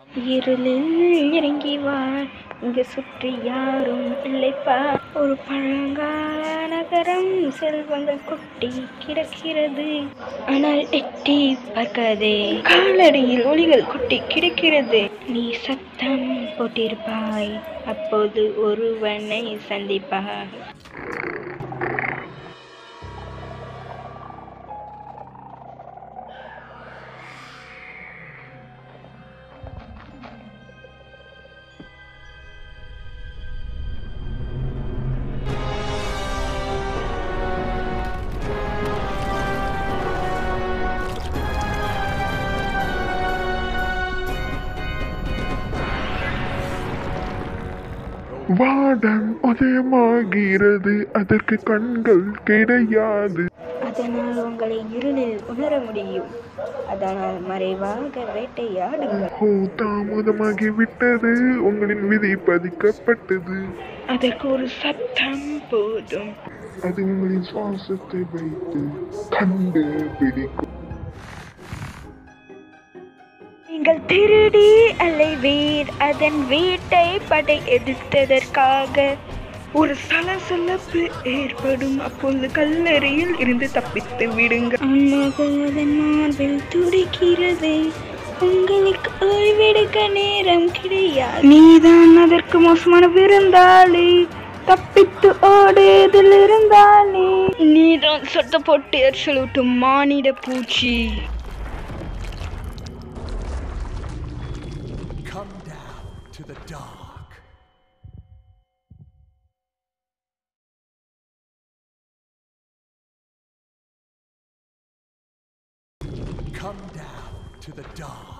இருளில் இறங்கி வா இங்கு சுற்றி யாரும் இல்லைப்பா ஒரு பழங்கால நகரம் செல்வங்கள் கொட்டி கிடக்கிறது ஆனால் எட்டி பார்க்காதே காலடியில் ஒளிகள் கொட்டி கிடக்கிறது நீ சத்தம் போட்டிருப்பாய் அப்போது ஒருவனை சந்திப்பாய் வாடன் உதயமாகிறது அதற்கு கண்கள் கிடையாது அதனால் உங்களை இருளில் உணர முடியும் அதனால் மறைவாக வேட்டையாடுங்கள் ஓ தாமதமாகி விட்டது உங்களின் விதி பதிக்கப்பட்டது அதற்கு ஒரு சத்தம் போதும் அது உங்களின் சுவாசத்தை வைத்து கண்டு பிடிக்கும் நீங்கள் திருடி அலைவீர் அதன் வீட்டை படை எதிர்த்ததற்காக ஒரு சலசலப்பு ஏற்படும் அப்பொழுது கல்லறையில் இருந்து தப்பித்து விடுங்கள் ஆன்மாக்கள் அதன் மார்பில் துடிக்கிறது உங்களுக்கு ஓய்வெடுக்க நேரம் கிடையாது நீதான் அதற்கு மோசமான விருந்தாளி தப்பித்து ஓடுதில் இருந்தாலே நீதான் சொட்ட போட்டு எரிச்சலூட்டும் மானிட பூச்சி Come down to the dark. Come down to the dark.